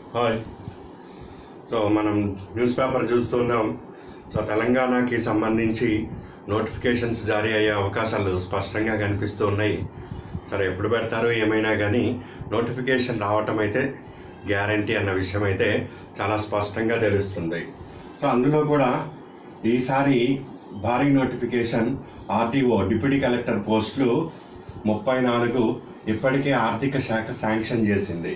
hi so మనం newspaper చూస్తున్నాం so తెలంగాణకి సంబంధించి నోటిఫికేషన్స్ జారీ అయ్యే అవకాశాలు స్పష్టంగా కనిపిస్తూ ఉన్నాయి సరే ఎప్పుడు పెడతారో ఏమైనా కానీ నోటిఫికేషన్ రావటం అయితే గ్యారంటీ అన్న విషయం అయితే చాలా స్పష్టంగా తెలుస్తుంది సో అందులో కూడా ఈసారి భారీ నోటిఫికేషన్ ఆర్టీఓ డిప్యూటీ కలెక్టర్ పోస్టులు ముప్పై నాలుగు ఇప్పటికే ఆర్థిక శాఖ శాంక్షన్ చేసింది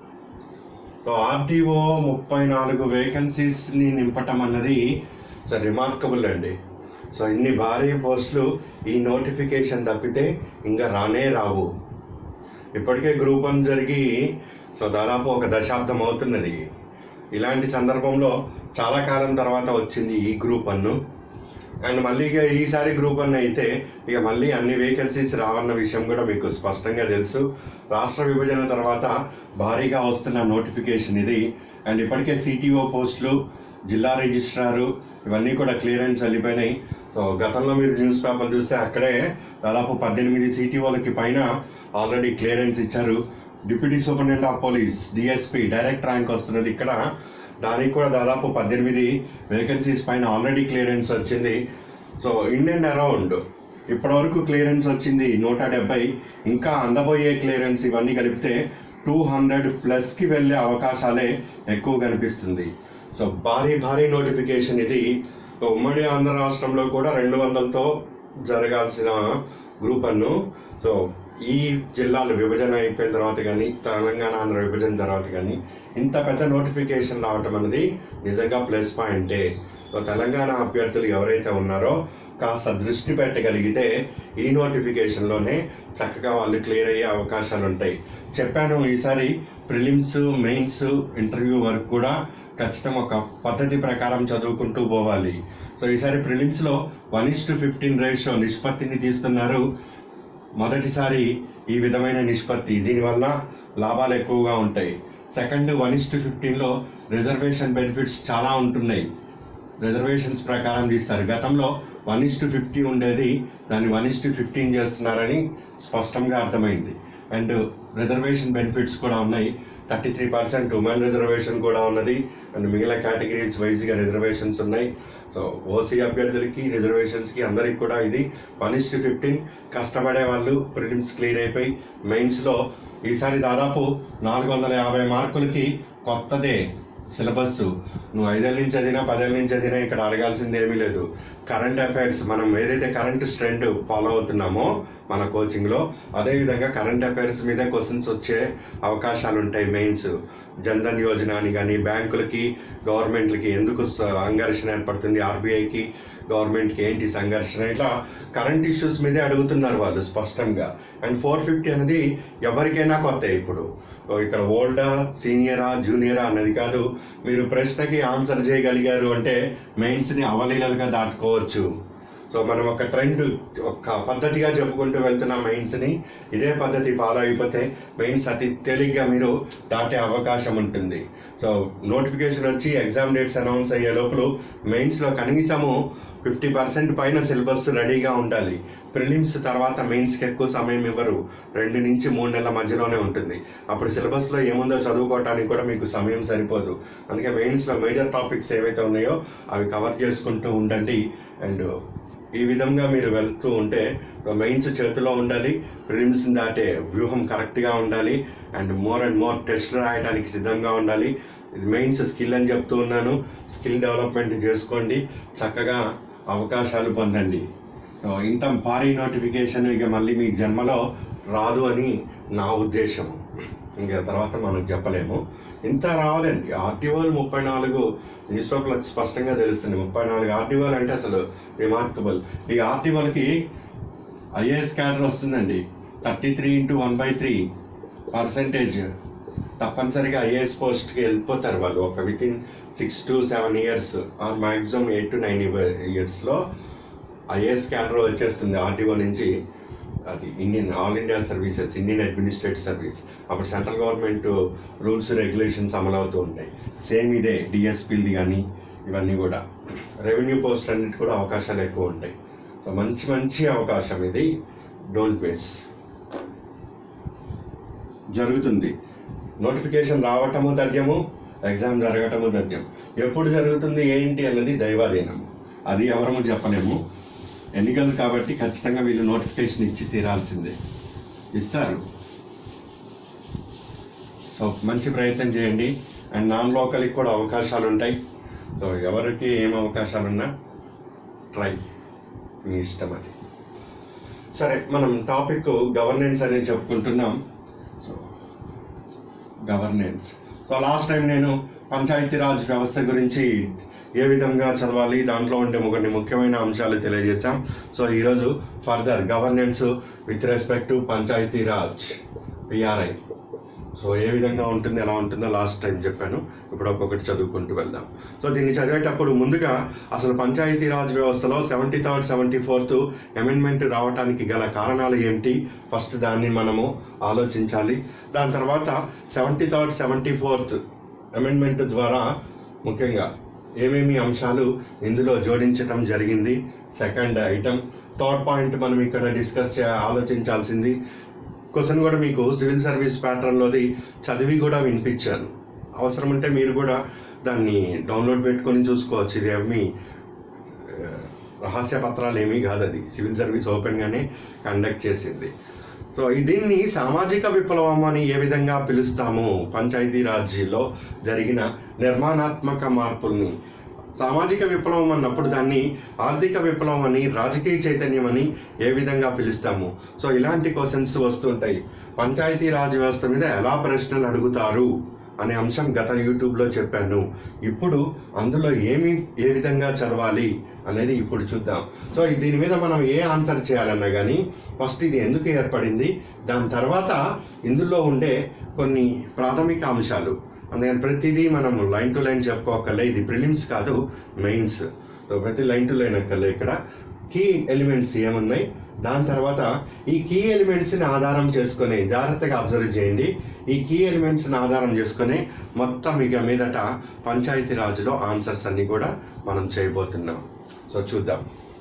సో ఆర్టీఓ ముప్పై నాలుగు వేకెన్సీస్ని నింపటం అన్నది సో రిమార్కబుల్ అండి సో ఇన్ని భారీ పోస్టులు ఈ నోటిఫికేషన్ తప్పితే ఇంకా రానే రావు ఇప్పటికే గ్రూప్ వన్ జరిగి సో దాదాపు ఒక దశాబ్దం అవుతున్నది ఇలాంటి సందర్భంలో చాలా కాలం తర్వాత వచ్చింది ఈ గ్రూప్ వన్ అండ్ మళ్ళీ ఇక ఈసారి గ్రూప్ వన్ అయితే ఇక మళ్ళీ అన్ని వేకెన్సీస్ రావన్న విషయం కూడా మీకు స్పష్టంగా తెలుసు రాష్ట్ర విభజన తర్వాత భారీగా వస్తున్న నోటిఫికేషన్ ఇది అండ్ ఇప్పటికే సిటీఓ పోస్టులు జిల్లా రిజిస్ట్రారు ఇవన్నీ కూడా క్లియరెన్స్ వెళ్ళిపోయినాయి సో గతంలో మీరు న్యూస్ పేపర్ చూస్తే అక్కడే దాదాపు పద్దెనిమిది సిటీఓలకి పైన ఆల్రెడీ క్లియరెన్స్ ఇచ్చారు deputy superintendent of police DSP direct rank వస్తున్నది ఇక్కడ దానికి కూడా దాదాపు పద్దెనిమిది వేకెన్సీస్ పైన ఆల్రెడీ క్లియరెన్స్ వచ్చింది సో ఇన్ అండ్ అరౌండ్ ఇప్పటివరకు క్లియరెన్స్ వచ్చింది నూట డెబ్బై ఇంకా అందబోయే క్లియరెన్స్ ఇవన్నీ కలిపితే టూ హండ్రెడ్ ప్లస్కి వెళ్ళే అవకాశాలే ఎక్కువ కనిపిస్తుంది సో భారీ భారీ నోటిఫికేషన్ ఇది సో ఉమ్మడి ఆంధ్ర రాష్ట్రంలో కూడా రెండు వందలతో జరగాల్సిన గ్రూప్ అన్ను సో ఈ జిల్లాలు విభజన అయిపోయిన తర్వాత కానీ తెలంగాణ ఆంధ్ర విభజన తర్వాత కానీ ఇంత పెద్ద నోటిఫికేషన్ రావటం అనేది నిజంగా ప్లస్ పాయింటే సో తెలంగాణ అభ్యర్థులు ఎవరైతే ఉన్నారో కాస్త దృష్టి పెట్టగలిగితే ఈ నోటిఫికేషన్లోనే చక్కగా వాళ్ళు క్లియర్ అయ్యే అవకాశాలు ఉంటాయి చెప్పాను ఈసారి ప్రిలిమ్స్ మెయిన్స్ ఇంటర్వ్యూ వరకు కూడా ఖచ్చితంగా ఒక పద్ధతి ప్రకారం చదువుకుంటూ పోవాలి సో ఈసారి ప్రిలిమ్స్లో one is to fifteen ratio నిష్పత్తిని తీస్తున్నారు మొదటిసారి ఈ విధమైన నిష్పత్తి దీనివల్ల లాభాలు ఎక్కువగా ఉంటాయి సెకండ్ వన్ ఇస్ టు ఫిఫ్టీన్లో రిజర్వేషన్ బెనిఫిట్స్ చాలా ఉంటున్నాయి రిజర్వేషన్స్ ప్రకారం తీస్తారు గతంలో వన్ ఇస్ టు ఫిఫ్టీ ఉండేది దాన్ని వన్ ఇస్ టు ఫిఫ్టీన్ చేస్తున్నారని స్పష్టంగా అర్థమైంది అండ్ రిజర్వేషన్ బెనిఫిట్స్ కూడా ఉన్నాయి thirty three percent women reservation కూడా ఉన్నది అండ్ మిగిలిన కేటగిరీస్ వైజ్గా రిజర్వేషన్స్ ఉన్నాయి సో ఓసీ అభ్యర్థులకి రిజర్వేషన్స్కి అందరికి కూడా ఇది వన్ ఇస్ టు ఫిఫ్టీన్ కష్టపడే వాళ్ళు ప్రిలిమ్స్ క్లియర్ అయిపోయి మెయిన్స్లో ఈసారి దాదాపు నాలుగు వందల యాభై మార్కులకి కొత్తదే సిలబస్ నువ్వు ఐదేళ్ళ నుంచి చదివినా పదేళ్ళ నుంచి చదివినా ఇక్కడ అడగాల్సింది ఏమీ లేదు కరెంట్ అఫైర్స్ మనం ఏదైతే కరెంట్ ట్రెండ్ ఫాలో అవుతున్నామో మన కోచింగ్లో అదేవిధంగా కరెంట్ అఫైర్స్ మీదే క్వశ్చన్స్ వచ్చే అవకాశాలు ఉంటాయి మెయిన్స్ జన్ధన్ యోజన అని కానీ బ్యాంకులకి గవర్నమెంట్లకి ఎందుకు స- సంఘర్షణ ఏర్పడుతుంది ఆర్బీఐకి గవర్నమెంట్కి ఏంటి సంఘర్షణ ఇట్లా కరెంట్ ఇష్యూస్ మీదే అడుగుతున్నారు వాళ్ళు స్పష్టంగా అండ్ ఫోర్ ఫిఫ్టీ అనేది ఎవరికైనా కొత్త ఇప్పుడు ఓ ఇక్కడ ఓల్డా సీనియరా జూనియరా అన్నది కాదు మీరు ప్రశ్నకి ఆన్సర్ చేయగలిగారు అంటే మెయిన్స్ని అవలీలలుగా దాటుకోవచ్చు సో మనం ఒక ట్రెండ్ ఒక పద్ధతిగా చెప్పుకుంటూ వెళ్తున్న మెయిన్స్ని ఇదే పద్ధతి ఫాలో అయిపోతే మెయిన్స్ అతి తేలిగ్గా మీరు దాటే అవకాశం ఉంటుంది సో నోటిఫికేషన్ వచ్చి ఎగ్జామ్ డేట్స్ అనౌన్స్ అయ్యే లోపల మెయిన్స్లో కనీసము ఫిఫ్టీ పర్సెంట్ పైన సిలబస్ రెడీగా ఉండాలి ప్రిలిమ్స్ తర్వాత మెయిన్స్కి ఎక్కువ సమయం ఇవ్వరు రెండు నుంచి మూడు నెలల మధ్యలోనే ఉంటుంది అప్పుడు సిలబస్లో ఏముందో చదువుకోవడానికి కూడా మీకు సమయం సరిపోదు అందుకే మెయిన్స్లో మేజర్ టాపిక్స్ ఏవైతే ఉన్నాయో అవి కవర్ చేసుకుంటూ ఉండండి అండ్ ఈ విధంగా మీరు వెళ్తూ ఉంటే మెయిన్స్ చేతిలో ఉండాలి ప్రిలిమ్స్ దాటే వ్యూహం కరెక్ట్గా ఉండాలి అండ్ మోర్ అండ్ మోర్ టెస్ట్లు రాయడానికి సిద్ధంగా ఉండాలి ఇది మెయిన్స్ స్కిల్ అని చెప్తూ ఉన్నాను స్కిల్ డెవలప్మెంట్ చేసుకోండి చక్కగా అవకాశాలు పొందండి సో ఇంత భారీ నోటిఫికేషన్ ఇక మళ్ళీ మీ జన్మలో రాదు అని నా ఉద్దేశం ఇంకా తర్వాత మనం చెప్పలేము ఇంత రావాలండి ఆర్టీఓలు ముప్పై నాలుగు న్యూస్ పేపర్లో స్పష్టంగా తెలుస్తుంది ముప్పై నాలుగు ఆర్టీఓలు అంటే అసలు రిమార్కబుల్ ఈ ఆర్టీఓలకి ఐఏఎస్ క్యాడర్ వస్తుందండి thirty three into one by three percentage తప్పనిసరిగా ఐఏఎస్ పోస్ట్కి వెళ్ళిపోతారు వాళ్ళు ఒక within six to seven years or maximum eight to nine ఇయర్స్లో ఐఏఎస్ క్యాడర్ వచ్చేస్తుంది ఆర్టీఓ నుంచి అది Indian All India services Indian administrative service అప్పుడు సెంట్రల్ గవర్నమెంట్ రూల్స్ రెగ్యులేషన్స్ అమలు అవుతూ ఉంటాయి సేమ్ ఇదే డిఎస్పీది కానీ ఇవన్నీ కూడా రెవెన్యూ పోస్ట్ అన్నిటి కూడా అవకాశాలు ఎక్కువ ఉంటాయి సో మంచి మంచి అవకాశం ఇది డోంట్ మిస్ జరుగుతుంది నోటిఫికేషన్ రావటము తథ్యము ఎగ్జామ్ జరగటము తథ్యం ఎప్పుడు జరుగుతుంది ఏంటి అన్నది దైవాధీనం అది ఎవరము చెప్పలేము ఎన్నికలు కాబట్టి ఖచ్చితంగా వీళ్ళు నోటిఫికేషన్ ఇచ్చి తీరాల్సిందే ఇస్తారు సో మంచి ప్రయత్నం చేయండి అండ్ నాన్ లోకల్కి కూడా అవకాశాలు ఉంటాయి సో ఎవరికి ఏం అవకాశాలు ఉన్నా ట్రై మీ ఇష్టం అది సరే మనం టాపిక్ గవర్నెన్స్ అనేది చెప్పుకుంటున్నాం so governance so last time నేను పంచాయతీరాజ్ వ్యవస్థ గురించి ఏ విధంగా చదవాలి దాంట్లో ఉండే కొన్ని ముఖ్యమైన అంశాలు తెలియజేశాం సో ఈరోజు further governance with respect to Panchayati Raj PRI so ఏ విధంగా ఉంటుంది ఎలా ఉంటుందో లాస్ట్ టైం చెప్పాను ఇప్పుడు ఒక్కొక్కటి చదువుకుంటూ వెళ్దాం సో దీన్ని చదివేటప్పుడు ముందుగా అసలు పంచాయతీరాజ్ వ్యవస్థలో seventy third seventy fourth amendment రావడానికి గల కారణాలు ఏమిటి ఫస్ట్ దాన్ని మనము ఆలోచించాలి దాని తర్వాత seventy third seventy fourth amendment ద్వారా ముఖ్యంగా ఏమేమి అంశాలు ఇందులో జోడించటం జరిగింది సెకండ్ ఐటమ్ థర్డ్ పాయింట్ మనం ఇక్కడ డిస్కస్ చే ఆలోచించాల్సింది క్వశ్చన్ కూడా మీకు సివిల్ సర్వీస్ ప్యాటర్న్లోది చదివి కూడా వినిపించాను అవసరం ఉంటే మీరు కూడా దాన్ని డౌన్లోడ్ పెట్టుకొని చూసుకోవచ్చు ఇది ఏమి ఆ, రహస్య పత్రాలు ఏమీ కాదు అది సివిల్ సర్వీస్ ఓపెన్గానే కండక్ట్ చేసింది సో ఈ దీన్ని సామాజిక విప్లవం అని ఏ విధంగా పిలుస్తాము పంచాయతీరాజ్లో జరిగిన నిర్మాణాత్మక మార్పుల్ని సామాజిక విప్లవం అన్నప్పుడు దాన్ని ఆర్థిక విప్లవం అని రాజకీయ చైతన్యం అని ఏ విధంగా పిలుస్తాము సో ఇలాంటి క్వశ్చన్స్ వస్తుంటాయి పంచాయతీ రాజ్ వ్యవస్థ మీద ఎలా ప్రశ్నలు అడుగుతారు అనే అంశం గత యూట్యూబ్లో చెప్పాను ఇప్పుడు అందులో ఏమి ఏ విధంగా చదవాలి అనేది ఇప్పుడు చూద్దాం సో దీని మీద మనం ఏ ఆన్సర్ చేయాలన్నా కానీ ఫస్ట్ ఇది ఎందుకు ఏర్పడింది దాని తర్వాత ఇందులో ఉండే కొన్ని ప్రాథమిక అంశాలు అందుకని ప్రతిదీ మనం లైన్ టు లైన్ చెప్పుకోకర్లే ఇది ప్రిలిమ్స్ కాదు మెయిన్స్ సో ప్రతి లైన్ టు లైన్ అక్కర్లే ఇక్కడ కీ ఎలిమెంట్స్ ఏమున్నాయి దాని తర్వాత ఈ కీ ఎలిమెంట్స్ని ఆధారం చేసుకొని జాగ్రత్తగా అబ్జర్వ్ చేయండి ఈ కీ ఎలిమెంట్స్ని ఆధారం చేసుకొని మొత్తం ఇక మీదట పంచాయతీ రాజులో ఆన్సర్స్ అన్ని కూడా మనం చేయబోతున్నాం సో చూద్దాం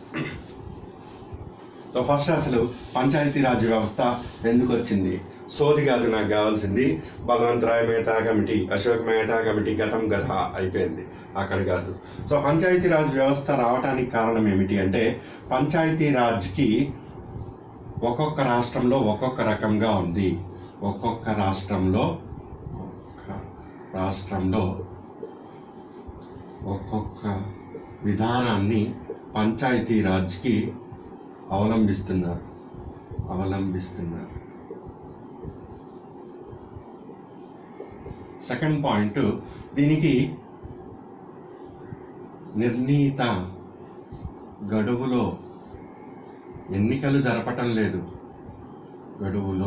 సో ఫస్ట్ అసలు పంచాయతీరాజ్ వ్యవస్థ ఎందుకు వచ్చింది సోది కాదు నాకు కావాల్సింది బలవంతరాయ్ మేతా కమిటీ అశోక్ మేతా కమిటీ గతం గత అయిపోయింది అక్కడ కాదు సో పంచాయతీరాజ్ వ్యవస్థ రావడానికి కారణం ఏమిటి అంటే పంచాయతీరాజ్కి ఒక్కొక్క రాష్ట్రంలో ఒక్కొక్క రకంగా ఉంది ఒక్కొక్క రాష్ట్రంలో ఒక్కొక్క రాష్ట్రంలో ఒక్కొక్క విధానాన్ని పంచాయతీరాజ్కి అవలంబిస్తున్నారు అవలంబిస్తున్నారు సెకండ్ పాయింట్ దీనికి నిర్ణీత గడువులో ఎన్నికలు జరపటం లేదు గడువులో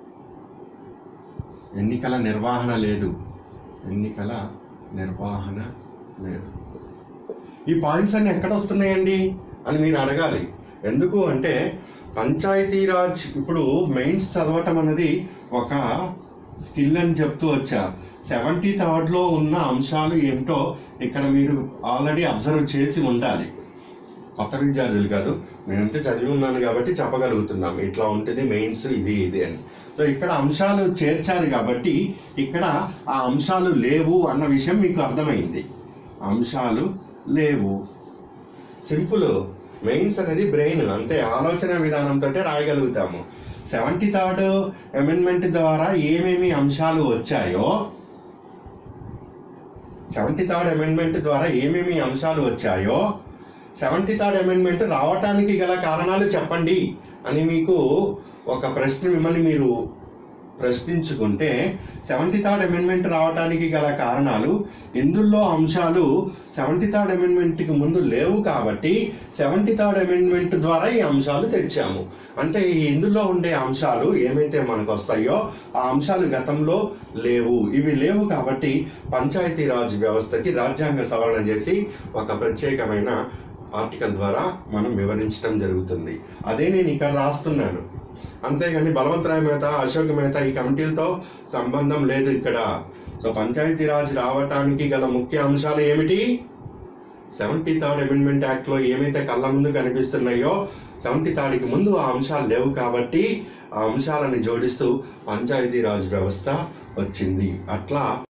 ఎన్నికల నిర్వహణ లేదు ఎన్నికల నిర్వహణ లేదు ఈ పాయింట్స్ అన్ని ఎక్కడ వస్తున్నాయండి అని మీరు అడగాలి ఎందుకు అంటే పంచాయతీరాజ్ ఇప్పుడు మెయిన్స్ చదవటం అనేది ఒక స్కిల్ అని చెప్తూ వచ్చా సెవెంటీ థర్డ్లో ఉన్న అంశాలు ఏమిటో ఇక్కడ మీరు ఆల్రెడీ అబ్జర్వ్ చేసి ఉండాలి కొత్త విద్యార్థులు కాదు నేనంటే చదివి ఉన్నాను కాబట్టి చెప్పగలుగుతున్నాం ఇట్లా ఉంటుంది మెయిన్స్ ఇది ఇది అని సో ఇక్కడ అంశాలు చేర్చారు కాబట్టి ఇక్కడ ఆ అంశాలు లేవు అన్న విషయం మీకు అర్థమైంది అంశాలు లేవు సింపుల్ మెయిన్స్ అనేది బ్రెయిన్ అంతే ఆలోచన విధానంతో రాయగలుగుతాము సెవెంటీ థర్డ్ అమెండ్మెంట్ ద్వారా ఏమేమి అంశాలు వచ్చాయో సెవెంటీ థర్డ్ అమెండ్మెంట్ ద్వారా ఏమేమి అంశాలు వచ్చాయో సెవెంటీ థర్డ్ అమెండ్మెంట్ రావటానికి గల కారణాలు చెప్పండి అని మీకు ఒక ప్రశ్న మిమ్మల్ని మీరు ప్రశ్నించుకుంటే సెవెంటీ థర్డ్ అమెండ్మెంట్ రావడానికి గల కారణాలు ఇందులో అంశాలు సెవెంటీ థర్డ్ అమెండ్మెంట్కి ముందు లేవు కాబట్టి సెవెంటీ థర్డ్ అమెండ్మెంట్ ద్వారా ఈ అంశాలు తెచ్చాము అంటే ఈ ఇందులో ఉండే అంశాలు ఏమైతే మనకు వస్తాయో ఆ అంశాలు గతంలో లేవు ఇవి లేవు కాబట్టి పంచాయతీరాజ్ వ్యవస్థకి రాజ్యాంగ సవరణ చేసి ఒక ప్రత్యేకమైన ఆర్టికల్ ద్వారా మనం వివరించడం జరుగుతుంది అదే నేను ఇక్కడ రాస్తున్నాను అంతేగాని బలవంతరాయ్ మేత అశోక్ మేత ఈ కమిటీలతో సంబంధం లేదు ఇక్కడ సో పంచాయతీరాజ్ రావటానికి గల ముఖ్య అంశాలు ఏమిటి సెవెంటీ థర్డ్ అమెండ్మెంట్ యాక్ట్ లో ఏమైతే కళ్ళ ముందు కనిపిస్తున్నాయో సెవెంటీ థర్డ్కి ముందు ఆ అంశాలు లేవు కాబట్టి ఆ అంశాలను జోడిస్తూ పంచాయతీరాజ్ వ్యవస్థ వచ్చింది అట్లా